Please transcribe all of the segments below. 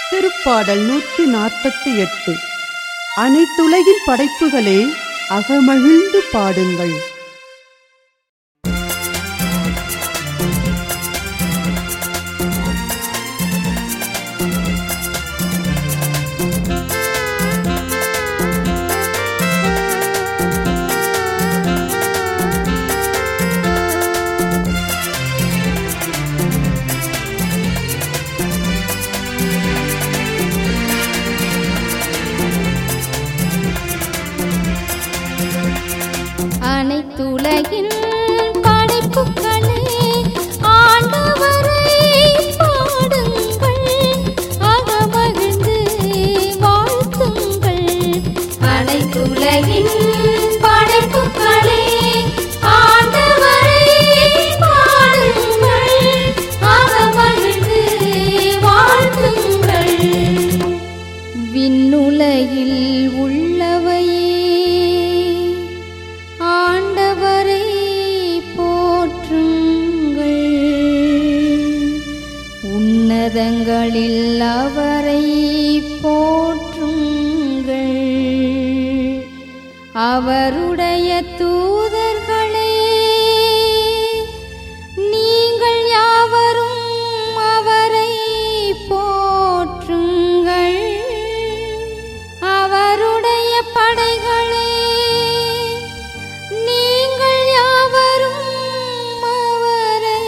திருப்பாடல் நூற்றி நாற்பத்தி எட்டு அனைத்துலகின் படைப்புகளே அகமகிழ்ந்து பாடுங்கள் அனைத்துலகின் படைப்புகளே ஆண்டவரை பாடுங்கள் அகமகிழ்ந்து வாழ்த்துங்கள் அனைத்துலகின் படைப்புகளே ஆண்டவரை பாடுங்கள் அகமகிழ்ந்து வாழ்த்துங்கள் விண்ணுலகில் உள்ளவையே ஆண்டவரை போற்றுங்கள் உன்னதங்களில் அவரை போற்றுங்கள் அவருடைய தூதர்களே நீங்கள் யாவரும் அவரை போற்றுங்கள் அவருடைய படைகளே நீங்கள் யாவரும் அவரை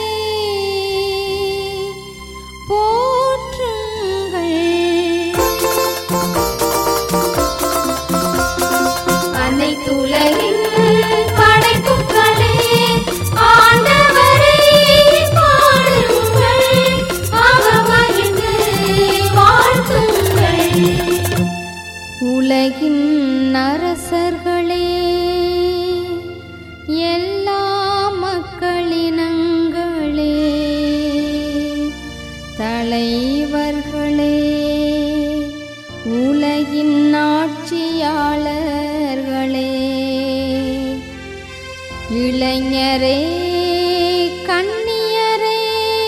போற்றுங்கள் அனைத்துலகின் படைப்புகளே ஆண்டவரை பாடுங்கள் அகமகிழ்ந்து வாழ்த்துங்கள் உலகின் அரசர்களே எல்லா மக்களினங்களே தலைவர்களே உலகின் ஆட்சியாளர்களே இளைஞரே கண்ணியரே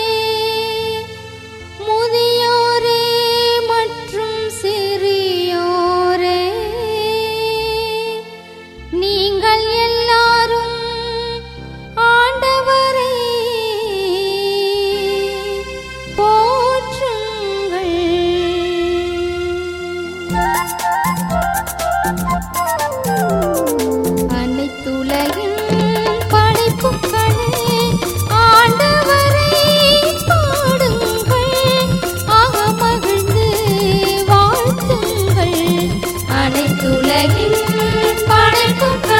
முதியோரே மற்றும் சிறியோரே நீங்கள் எல்லாரும் ஆண்டவரை போற்றுங்கள் அனைத்துலகின் படைப்புகளே ஆண்டவரை பாடுங்கள் அகமகிழ்ந்து வாழ்த்துங்கள் அனைத்துலகின் படைப்புகளே